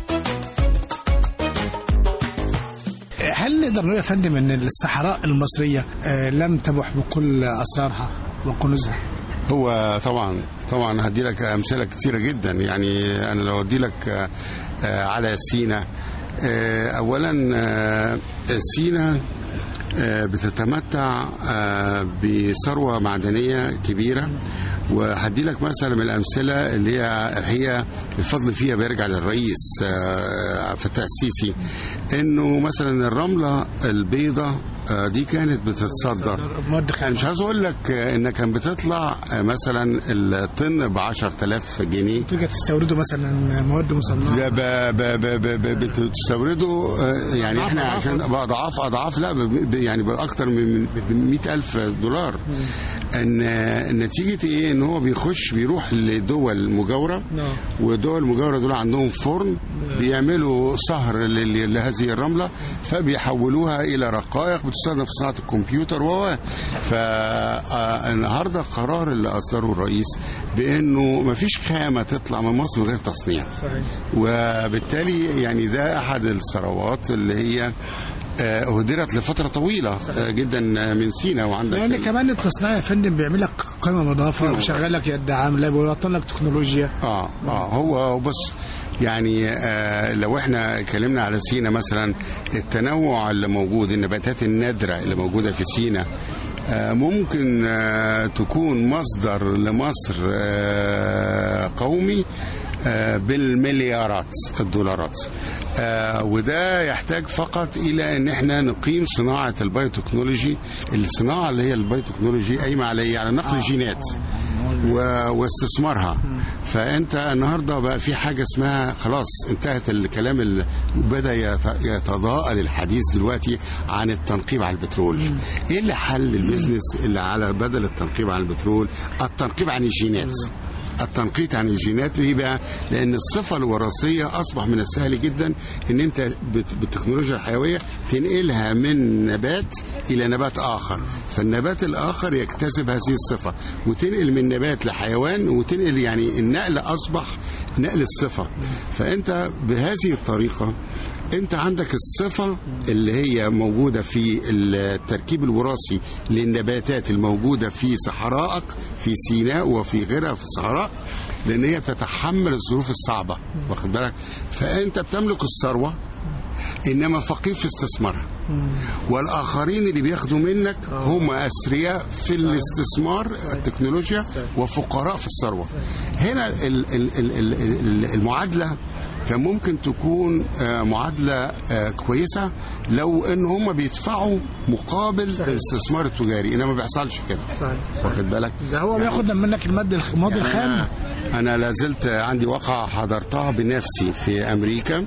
B: هل نقدر نقول يا فندم ان الصحراء المصريه آه، لم تبح بكل اسرارها وكنوزها؟
C: هو طبعا طبعا هدي لك امثله كتيره جدا يعني انا لو ادي لك آه، آه، على سينا آه، اولا آه، سينا آه، بتتمتع آه، بثروه معدنيه كبيره وهدي لك مثلا من الامثله اللي هي هي الفضل فيها بيرجع للرئيس آه، فتح السيسي انه مثلا الرمله البيضاء آه، دي كانت بتتصدر
B: مواد
C: انا مش عايز اقول لك آه، ان كان بتطلع آه، مثلا الطن ب 10000 جنيه
B: تيجي تستوردوا مثلا مواد مصنعه
C: ده ب- ب- ب- ب- ب- بتستورده آه، يعني
B: أضعاف
C: احنا
B: أضعاف.
C: عشان باضعاف اضعاف لا ب- ب- يعني باكتر من 100000 دولار ان آه، نتيجه ايه ان هو بيخش بيروح لدول مجاوره
B: نعم.
C: ودول المجاوره دول عندهم فرن بيعملوا صهر لل- لهذه الرمله فبيحولوها الى رقائق بتستخدم في صناعه الكمبيوتر و فالنهارده القرار اللي اصدره الرئيس بانه ما فيش خامه تطلع من مصر من غير تصنيع
B: صحيح
C: وبالتالي يعني ده احد الثروات اللي هي آه، هدرت لفتره طويله آه، جدا من سينا وعندك
B: لان كمان التصنيع يا فندم بيعمل لك قيمه مضافه
C: نعم.
B: بيشغل لك يد عامله بيوطن لك تكنولوجيا
C: اه اه هو هو بص يعني آه لو احنا اتكلمنا على سينا مثلا التنوع اللي موجود النباتات النادره اللي موجوده في سينا آه ممكن آه تكون مصدر لمصر آه قومي آه بالمليارات الدولارات آه وده يحتاج فقط الى ان احنا نقيم صناعه البايوتكنولوجي الصناعه اللي هي البايوتكنولوجي قايمه على إيه؟ على نقل الجينات و- واستثمارها فانت النهارده بقى في حاجه اسمها خلاص انتهت الكلام اللي بدا يت- يتضاءل الحديث دلوقتي عن التنقيب على البترول ايه اللي حل البيزنس اللي على بدل التنقيب على البترول التنقيب عن الجينات التنقيط عن الجينات ليه بقى؟ لأن الصفة الوراثية أصبح من السهل جدا إن أنت بت- بالتكنولوجيا الحيوية تنقلها من نبات إلى نبات آخر، فالنبات الآخر يكتسب هذه الصفة، وتنقل من نبات لحيوان وتنقل يعني النقل أصبح نقل الصفة، فأنت بهذه الطريقة انت عندك الصفة اللي هي موجودة في التركيب الوراثي للنباتات الموجودة في صحرائك في سيناء وفي غيرها في الصحراء لان هي بتتحمل الظروف الصعبة واخد بالك فانت بتملك الثروة انما فقير في استثمارها والاخرين اللي بياخدوا منك هم اثرياء في الاستثمار التكنولوجيا وفقراء في الثروه هنا ال- ال- ال- ال- ال- المعادله كان ممكن تكون آه، معادله آه، كويسه لو ان هم بيدفعوا مقابل الاستثمار التجاري انما ما بيحصلش كده
B: صحيح
C: واخد بالك
B: ده هو بياخد منك المادة الخ- المواد الخام
C: أنا, أنا لازلت عندي واقعة حضرتها بنفسي في أمريكا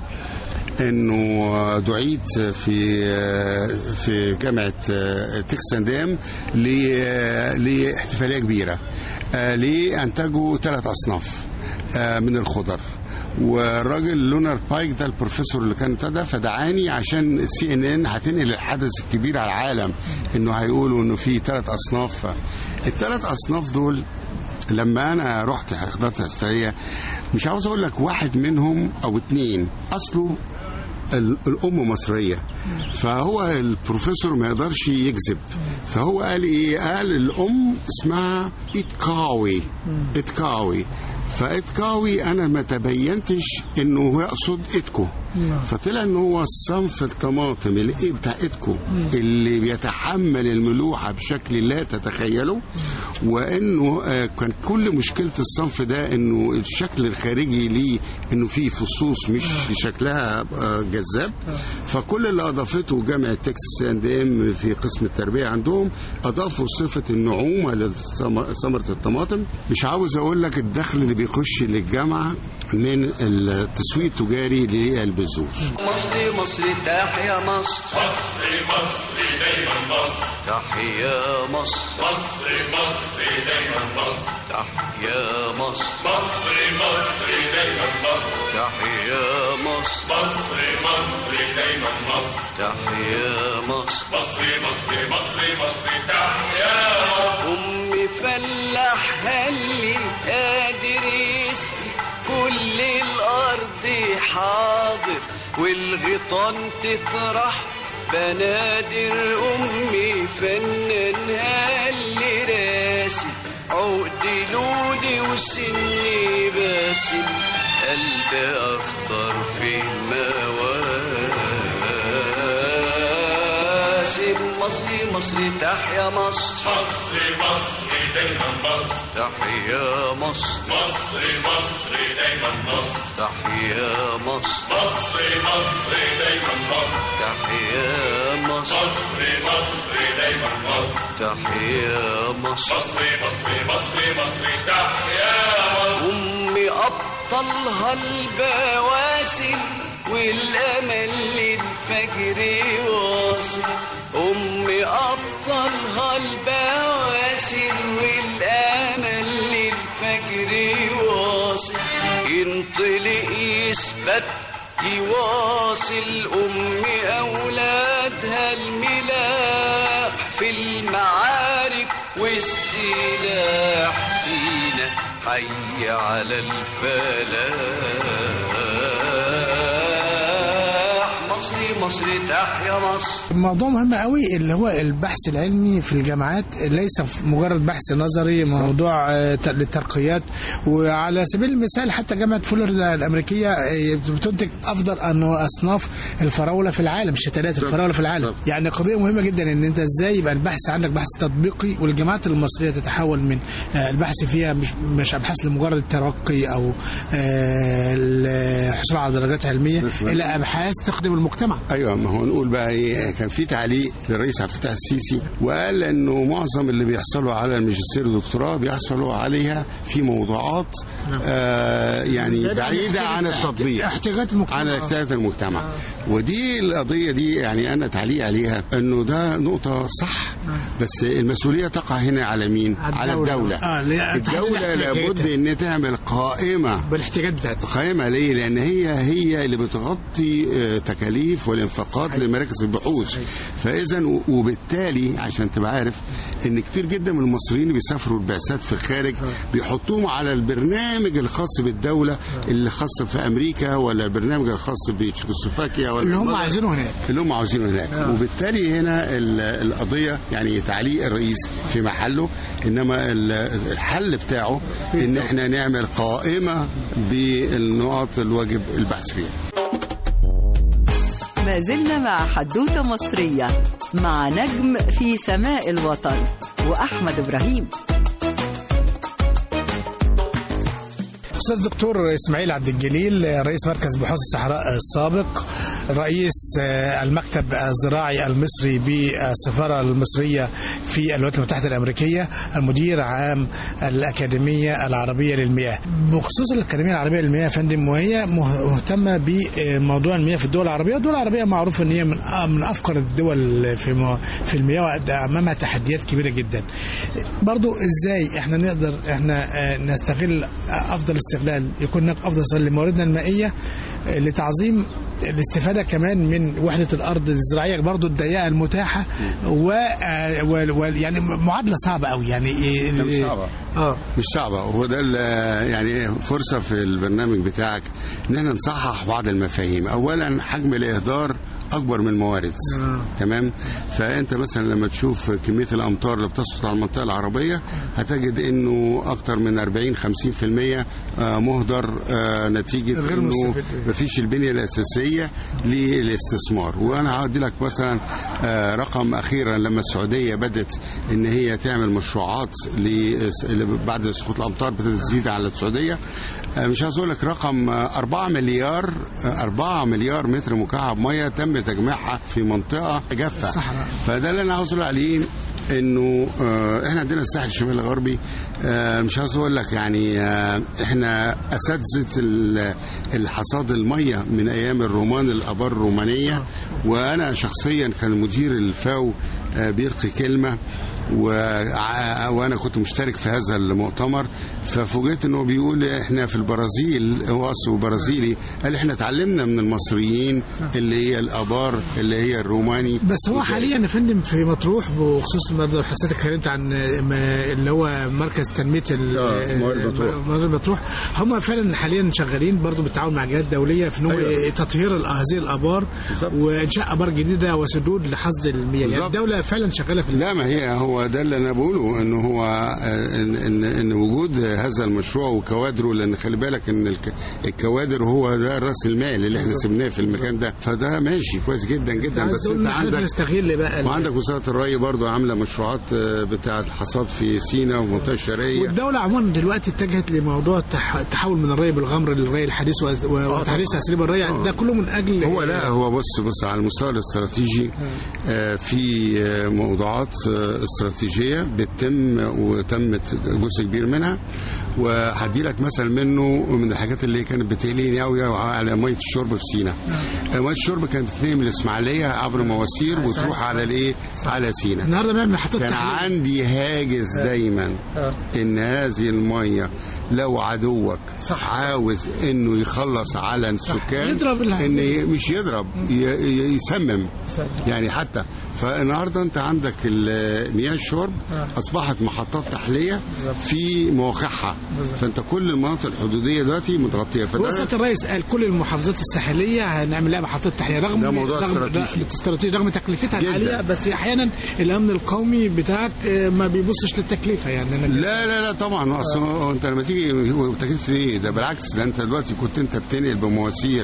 C: انه دعيت في في جامعه تكسان دام ل- لاحتفاليه كبيره آه، لانتجوا ثلاث اصناف آه، من الخضر والراجل لونارد بايك ده البروفيسور اللي كان ابتدى فدعاني عشان السي ان ان هتنقل الحدث الكبير على العالم انه هيقولوا انه في ثلاث اصناف الثلاث اصناف دول لما انا رحت حضرت الاحتفاليه مش عاوز اقول لك واحد منهم او اتنين اصله ال- الام مصريه فهو البروفيسور ما يقدرش يكذب فهو قال ايه قال الام اسمها اتكاوي اتكاوي فاتكاوي انا ما تبينتش انه هو يقصد اتكو فطلع ان هو الصنف الطماطم اللي إيه بتاع اتكو اللي بيتحمل الملوحه بشكل لا تتخيله وانه آه، كان كل مشكله الصنف ده انه الشكل الخارجي ليه انه فيه فصوص مش شكلها آه، جذاب فكل اللي اضافته جامعه تكساس اند ام في قسم التربيه عندهم اضافوا صفه النعومه لثمره الطماطم مش عاوز اقول لك الدخل اللي بيخش للجامعه من التسويق التجاري للبذور
H: مصري مصري تحيا مصر
D: مصري مصري دايما مصر
H: تحيا مصر
D: مصري مصري دايما مصر
H: تحيا مصر
D: مصري مصري دايما مصر
H: تحيا مصر
D: مصري مصري دايما مصر
H: تحيا مصر
D: مصري مصري مصري مصري تحيا مصر
H: أمي فلاح هلي قادر يسقي كل الأرض حاضر والغيطان تطرح بنادر أمي فنان هلي راسي عقد لوني وسني باسم قلبي أخضر في مواسم مصري مصري تحيا مصر
D: مصري مصري دايما مصر
H: تحيا مصر
D: مصري مصري دايما مصر
H: تحيا مصر
D: مصري مصري دايما مصر
H: تحيا مصر
D: مصري مصري دايما مصر
H: تحيا مصر
D: مصري مصري مصري مصري تحيا مصر
H: أمي أبطلها البواسل والأمل للفجر واصل أمي أبطلها البواسل والأمل للفجر واصل ينطلق يثبت يواصل أمي أولادها الملاح في المعارك والسلاح سينا حي على الفلاح مصري مصري تحيا مصر
B: موضوع مهم قوي اللي هو البحث العلمي في الجامعات ليس مجرد بحث نظري موضوع آه، ت- للترقيات وعلى سبيل المثال حتى جامعه فلوريدا الامريكيه آه، بتنتج افضل انه اصناف الفراوله في العالم شتلات الفراوله في العالم يعني قضيه مهمه جدا ان انت ازاي يبقى البحث عندك بحث تطبيقي والجامعات المصريه تتحول من آه، البحث فيها مش مش ابحاث لمجرد الترقي او آه، الحصول على درجات علميه الى ابحاث تخدم المجتمع
C: ايوه ما هو نقول بقى ايه كان في تعليق للرئيس عبد الفتاح السيسي وقال انه معظم اللي بيحصلوا على الماجستير والدكتوراه بيحصلوا عليها في موضوعات آه يعني بعيده عن التطبيق
B: احتياجات المجتمع
C: عن احتياجات المجتمع ودي القضيه دي يعني انا تعليق عليها انه ده نقطه صح بس المسؤوليه تقع هنا على مين؟ على الدوله
B: اه ليه-
C: الدوله
B: تحديد
C: لابد
B: احتياجاتها.
C: ان تعمل قائمه
B: بالاحتياجات بتاعتها
C: قائمة ليه؟ لأن هي هي اللي بتغطي آه، تكاليف والانفاقات لمراكز البحوث فإذا و- وبالتالي عشان تبقى عارف إن كتير جدا من المصريين اللي بيسافروا البعثات في الخارج بيحطوهم على البرنامج الخاص بالدولة اللي خاص في أمريكا ولا البرنامج الخاص بتشيكوسلوفاكيا ولا
B: اللي هم
C: ولا-
B: عايزينه هناك
C: اللي هم عاوزينه هناك وبالتالي هنا ال- القضيه يعني تعليق الرئيس في محله انما ال- الحل بتاعه ان احنا نعمل قائمه بالنقط الواجب البحث فيها
A: ما زلنا مع حدوتة مصرية مع نجم في سماء الوطن وأحمد إبراهيم
B: استاذ دكتور اسماعيل عبد الجليل رئيس مركز بحوث الصحراء السابق رئيس المكتب الزراعي المصري بالسفاره المصريه في الولايات المتحده الامريكيه المدير عام الاكاديميه العربيه للمياه بخصوص الاكاديميه العربيه للمياه يا فندم وهي مهتمه بموضوع المياه في الدول العربيه الدول العربيه معروف ان هي من من افقر الدول في مو- في المياه وامامها تحديات كبيره جدا برضو ازاي احنا نقدر احنا آه، نستغل افضل استغلال يكون هناك افضل استغلال لمواردنا المائيه آه، لتعظيم الاستفاده كمان من وحده الارض الزراعيه برضو الضيقه المتاحه و, آه، و... و... يعني معادله صعبه قوي يعني إيه-
C: لا، مش صعبة.
B: اه
C: مش صعبة هو ده ال- يعني فرصة في البرنامج بتاعك ان احنا نصحح بعض المفاهيم اولا حجم الاهدار اكبر من الموارد
B: آه.
C: تمام فانت مثلا لما تشوف كميه الامطار اللي بتسقط على المنطقه العربيه هتجد انه اكتر من 40 50% آه، مهدر آه، نتيجه
B: غير
C: انه
B: مستفيد.
C: مفيش البنيه الاساسيه للاستثمار وانا هدي لك مثلا آه، رقم اخيرا لما السعوديه بدت ان هي تعمل مشروعات ل- ل- بعد سقوط الامطار بدات تزيد على السعوديه آه، مش عايز اقول لك رقم آه، 4 مليار آه، 4 مليار متر مكعب ميه تم تجميعها في منطقه جافه
B: صحراء.
C: فده اللي انا عاوز اقول عليه انه آه، احنا عندنا الساحل الشمالي الغربي آه، مش عاوز اقول لك يعني آه، احنا اساتذه ال- الحصاد الميه من ايام الرومان الابار الرومانيه وانا شخصيا كان مدير الفاو آه، بيلقي كلمه وع- وانا كنت مشترك في هذا المؤتمر ففوجئت انه بيقول احنا في البرازيل هو اصله برازيلي قال احنا اتعلمنا من المصريين اللي هي الابار اللي هي الروماني
B: بس هو حاليا يا فندم في مطروح بخصوص برضه حضرتك اتكلمت عن ما- اللي هو مركز تنميه ال-
C: آه، موارد مطروح.
B: موارد مطروح هم فعلا حاليا شغالين برضه بالتعاون مع جهات دوليه في ان هو
C: أيوة.
B: تطهير ال- هذه الابار
C: بالظبط.
B: وانشاء ابار جديده وسدود لحصد المياه يعني
C: بالظبط.
B: الدوله فعلا شغاله في
C: لا ما هي هو ده اللي انا بقوله انه هو آه، ان ان, إن وجود هذا المشروع وكوادره لان خلي بالك ان الك- الكوادر هو ده راس المال اللي احنا سبناه في المكان ده فده ماشي كويس جدا جدا
B: عايز
C: بس
B: تقول
C: انت
B: إن احنا
C: عندك
B: بنستغل بقى ال-
C: وعندك وزاره الري برضو عامله مشروعات آه، بتاعه الحصاد في سينا والمنطقه الشرقيه
B: والدولة عموما دلوقتي اتجهت لموضوع التح- التحول من الري بالغمر للري الحديث وز- و- وتحديث اساليب الري ده كله من اجل
C: هو لا هو بص بص على المستوى الاستراتيجي آه، في آه، موضوعات آه، استراتيجيه بتتم وتمت جزء كبير منها وهدي لك مثل منه من الحاجات اللي كانت بتقلقني قوي على ميه الشرب في سينا آه، ميه الشرب كانت بتتنقل من الاسماعيليه عبر مواسير وتروح على الايه على سينا
B: النهارده بنعمل محطات
C: كان
B: تحليل.
C: عندي هاجس دايما
B: آه.
C: ان هذه الميه لو عدوك
B: صح.
C: عاوز انه يخلص على السكان
B: يضرب الها-
C: ان ي- مش يضرب ي- ي- يسمم
B: صح.
C: يعني حتى فالنهارده انت عندك ال- مياه الشرب
B: آه.
C: اصبحت محطات تحليه في مواقعها فانت كل المناطق الحدوديه دلوقتي متغطيه فده
B: وسط الرئيس قال كل المحافظات الساحليه هنعمل لها محطات تحليه رغم
C: ده موضوع
B: رغم
C: استراتيجي.
B: استراتيجي رغم تكلفتها
C: جداً.
B: العاليه بس احيانا الامن القومي بتاعك آه، ما بيبصش للتكلفه يعني أنا
C: لا لا لا طبعا اصل هو انت لما تيجي هو تكلفه ايه ده بالعكس ده انت دلوقتي كنت انت بتنقل بمواسير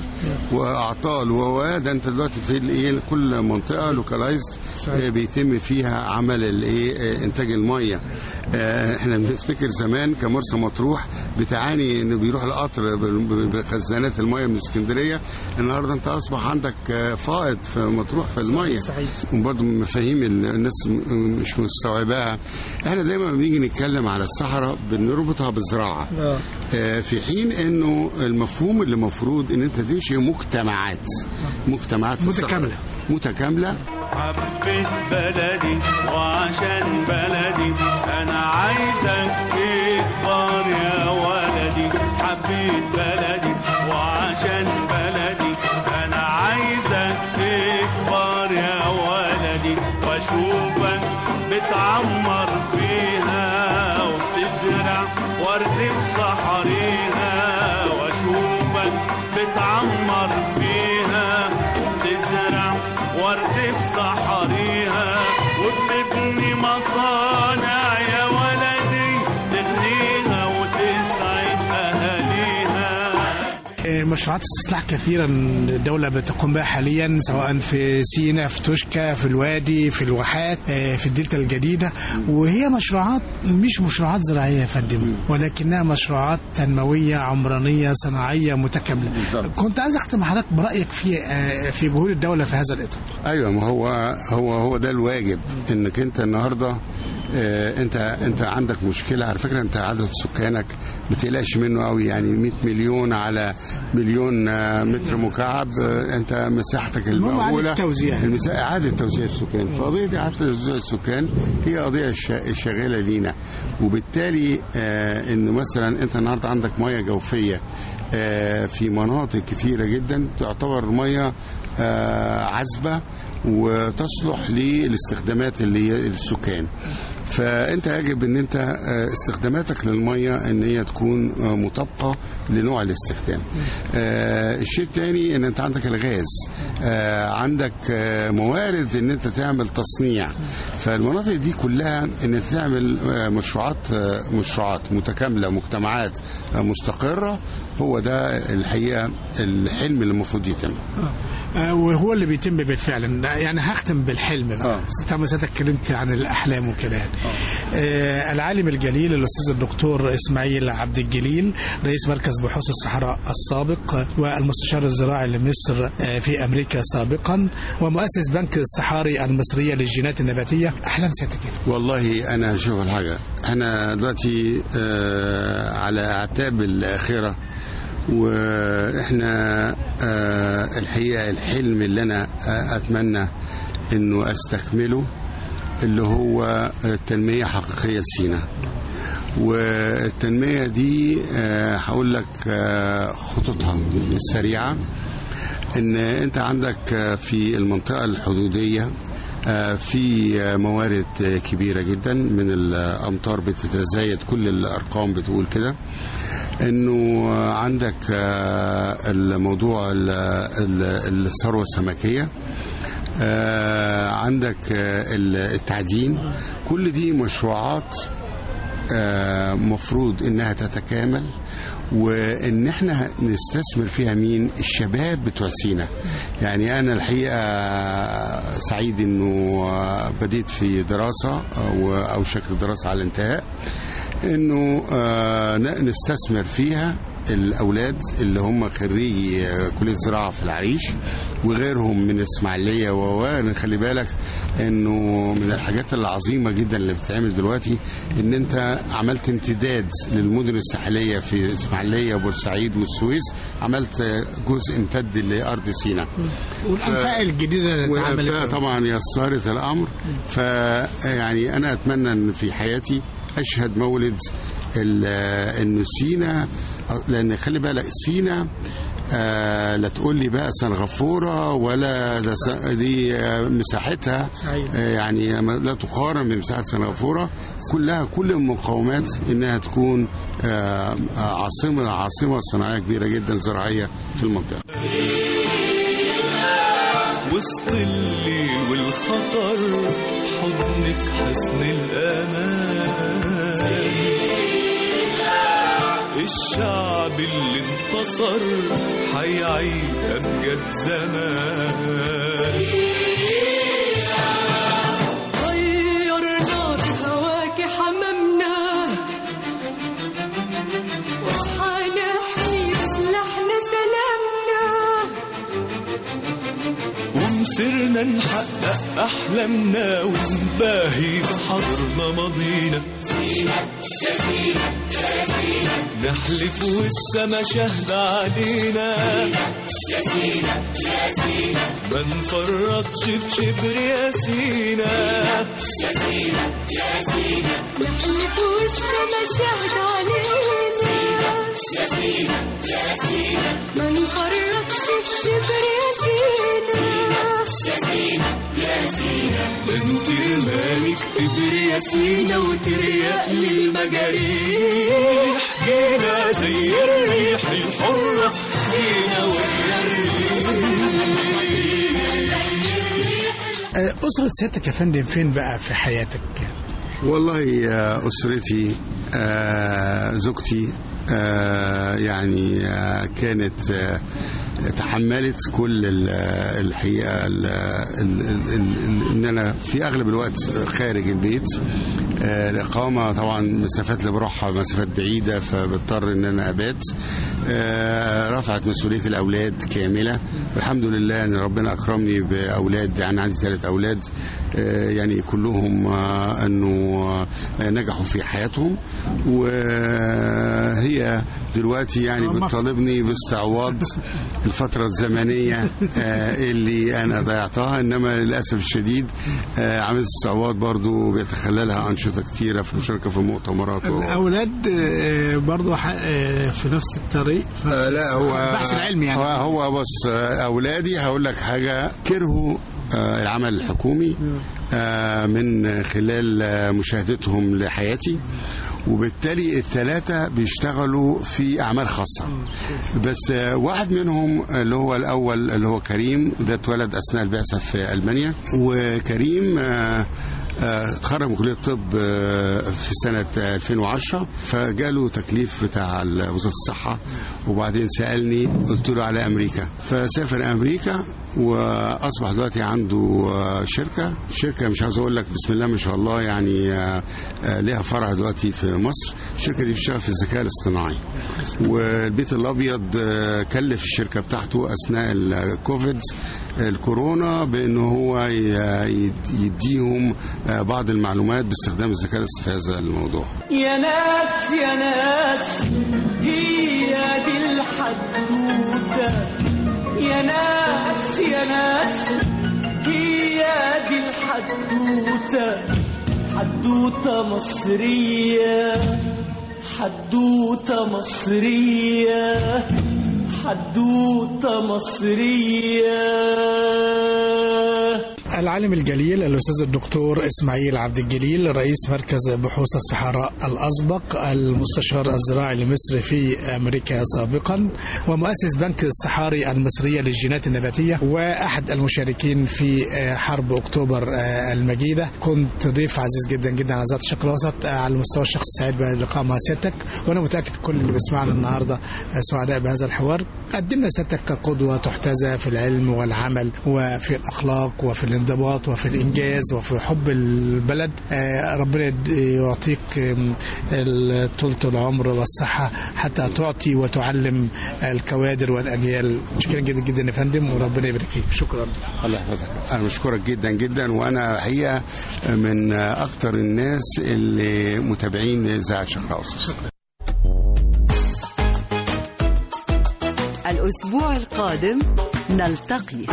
C: واعطال و ده انت دلوقتي في الايه كل منطقه لوكالايزد بيتم فيها عمل الايه آه، انتاج الميه آه، احنا بنفتكر زمان كمرسى مطروح بتعاني انه بيروح القطر بال- بخزانات الميه من اسكندريه النهارده انت اصبح عندك آه، فائض في مطروح في الميه
B: صحيح.
C: وبرضه من مفاهيم ال- الناس م- مش مستوعباها احنا دايما لما بنيجي نتكلم على الصحراء بنربطها بالزراعه
B: آه.
C: آه، في حين انه المفهوم اللي المفروض ان انت تنشئ مجتمعات مجتمعات في الصحراء.
B: متكاملة.
C: متكامله
I: حبيت بلدي وعشان بلدي انا عايزك تكبر يا ولدي حبيت بلدي وعشان بلدي انا عايزك تكبر يا ولدي واشوفك بتعمر فيها وبتزرع ورد في صحريها واشوفك بتعمر فيها وبتزرع ورد في صحريها وبتبني مصانع يا ولدي تغنيها وتسعد اهاليها
B: آه، مشروعات استصلاح كثيرة الدولة بتقوم بها حاليا سواء في سينا في توشكا في الوادي في الواحات آه، في الدلتا الجديدة وهي مشروعات مش مشروعات زراعية يا فندم ولكنها مشروعات تنموية عمرانية صناعية متكاملة كنت عايز أختم حضرتك برأيك في آه، في جهود الدولة في هذا الإطار
C: ايوه ما هو هو هو ده الواجب انك انت النهارده آه، انت انت عندك مشكله على فكره انت عدد سكانك ما تقلقش منه قوي يعني 100 مليون على مليون آه، متر مكعب آه، انت مساحتك
B: المهم إعادة
C: المقبوله
B: توزيع.
C: المسا- اعاده توزيع السكان فقضيه اعاده توزيع السكان هي قضيه شا- شاغله لينا وبالتالي آه، ان مثلا انت النهارده عندك ميه جوفيه آه، في مناطق كثيره جدا تعتبر ميه آه، عذبه وتصلح للاستخدامات اللي هي السكان فانت يجب ان انت آه، استخداماتك للميه ان هي تكون آه، مطابقه لنوع الاستخدام آه، الشيء الثاني ان انت عندك الغاز آه، عندك آه، موارد ان انت تعمل تصنيع فالمناطق دي كلها ان انت تعمل آه، مشروعات آه، مشروعات متكامله مجتمعات آه، مستقره هو ده الحقيقه الحلم اللي المفروض يتم
B: آه، وهو اللي بيتم بالفعل يعني هختم بالحلم بقى
C: آه.
B: طبعا سيادتك اتكلمت عن الاحلام وكده يعني. آه العالم الجليل الاستاذ الدكتور اسماعيل عبد الجليل رئيس مركز بحوث الصحراء السابق آه، والمستشار الزراعي لمصر آه، في امريكا سابقا ومؤسس بنك الصحاري المصريه للجينات النباتيه احلام سيادتك إيه؟
C: والله انا شوف الحاجه انا دلوقتي آه على اعتاب الاخره واحنا آه الحقيقه الحلم اللي انا آه اتمنى انه استكمله اللي هو التنميه حقيقيه لسينا والتنميه دي آه هقول لك آه خططها السريعه ان انت عندك آه، في المنطقه الحدوديه آه، في آه، موارد آه، كبيره جدا من الامطار بتتزايد كل الارقام بتقول كده انه آه، عندك آه، الموضوع ال- ال- الثروه السمكيه آه، عندك آه، التعدين كل دي مشروعات آه، مفروض انها تتكامل وان احنا نستثمر فيها مين الشباب بتوع سينا يعني انا الحقيقه سعيد انه آه، بديت في دراسه او اوشك الدراسه على الانتهاء انه آه، ن- نستثمر فيها الاولاد اللي هم خريجي آه، كليه زراعه في العريش وغيرهم من اسماعيليه و خلي بالك انه من الحاجات العظيمه جدا اللي بتتعمل دلوقتي ان انت عملت امتداد للمدن الساحليه في اسماعيليه وبورسعيد والسويس عملت آه، جزء امتد لارض سيناء
B: والانفاق الجديده اللي
C: والأنفاق
B: اتعملت
C: طبعا يسرت الامر فيعني انا اتمنى ان في حياتي اشهد مولد ال- انه سينا لان خلي بالك سينا آه لا تقول لي بقى سنغافوره ولا ده س- دي آه، مساحتها
B: صحيح.
C: آه، يعني لا تقارن بمساحه سنغافوره كلها كل المقومات انها تكون آه، آه، عاصمه عاصمه صناعيه كبيره جدا زراعيه في المنطقه
F: وسط الليل والخطر حضنك حسن الأمان الشعب اللي انتصر حيعيد أمجد زمان
G: غيرنا بهواك حممنا وحنحيي بسلاحنا سلامنا
F: ومسرنا نحقق أحلامنا ونباهي بحضرنا ماضينا نحلف والسما شهد علينا ما نفرطش في شبر يا سينا
G: نحلف والسما شهد علينا ما نفرطش في شبر يا سينا
F: انت رماني كتبر يا سينا وتريق للمجاريح جينا زي الريح الحرة جينا ويا الريح
B: آه، اسره سيادتك يا فندم فين بقى في حياتك
C: والله يا أسرتي آه، زوجتي آه، يعني آه، كانت آه، تحملت كل ال- الحقيقه ال- ال- ال- ال- ان انا في اغلب الوقت خارج البيت آه، الاقامه طبعا مسافات اللي بروحها مسافات بعيده فبضطر ان انا ابات آه، رفعت مسؤوليه الاولاد كامله والحمد لله ان ربنا اكرمني باولاد يعني عندي ثلاث اولاد آه، يعني كلهم آه، انه آه، نجحوا في حياتهم وهي دلوقتي يعني بتطالبني باستعواض الفترة الزمنية آه، اللي أنا ضيعتها إنما للأسف الشديد آه، عملية استعواض برضو بيتخللها أنشطة كتيرة في المشاركة في المؤتمرات و-
B: الاولاد آه، برضو ح- آه، في نفس الطريق ف-
C: آه، لا هو
B: البحث العلمي يعني
C: هو, هو بص آه، اولادي هقول لك حاجه كرهوا آه، العمل الحكومي آه، من خلال آه، مشاهدتهم لحياتي وبالتالي الثلاثة بيشتغلوا في أعمال خاصة بس آه، واحد منهم اللي هو الأول اللي هو كريم ده اتولد أثناء البعثة في ألمانيا وكريم آه، آه، اتخرج من كلية الطب آه، في سنة آه، 2010 فجاله تكليف بتاع ال- وزارة الصحة وبعدين سألني قلت له على أمريكا فسافر أمريكا واصبح دلوقتي عنده آه، شركه شركه مش عاوز اقول لك بسم الله ما شاء الله يعني آه، آه، ليها فرع دلوقتي في مصر الشركه دي بتشتغل في الذكاء الاصطناعي والبيت الابيض آه، كلف الشركه بتاعته اثناء الكوفيد الكورونا بان هو ي- يديهم آه، بعض المعلومات باستخدام الذكاء الاصطناعي في هذا الموضوع
G: يا ناس يا ناس هي دي الحدوتة يا ناس يا ناس هي دي الحدوتة حدوتة مصرية حدوتة مصرية حدوتة مصرية
B: العالم الجليل الأستاذ الدكتور إسماعيل عبد الجليل رئيس مركز بحوث الصحراء الأسبق المستشار الزراعي لمصر في أمريكا سابقا ومؤسس بنك الصحاري المصرية للجينات النباتية وأحد المشاركين في حرب أكتوبر المجيدة كنت ضيف عزيز جدا جدا على ذات الشرق الأوسط على المستوى الشخصي سعيد باللقاء مع سيادتك وأنا متأكد كل اللي بيسمعنا النهاردة سعداء بهذا الحوار قدمنا سيادتك كقدوة تحتذى في العلم والعمل وفي الأخلاق وفي الانضباط وفي الإنجاز وفي حب البلد آه، ربنا يد- يعطيك آم، ال- طولة العمر والصحة حتى تعطي وتعلم الكوادر والأجيال شكرا جدا جدا يا فندم وربنا يبارك فيك شكرا
C: الله يحفظك انا بشكرك جدا جدا وانا الحقيقه من اكتر الناس اللي متابعين اذاعه شرق الاوسط
A: الأسبوع القادم نلتقي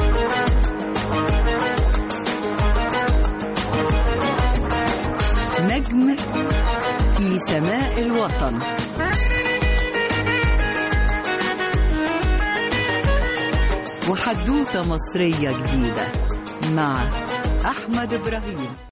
A: نجم في سماء الوطن وحدوتة مصرية جديدة مع أحمد إبراهيم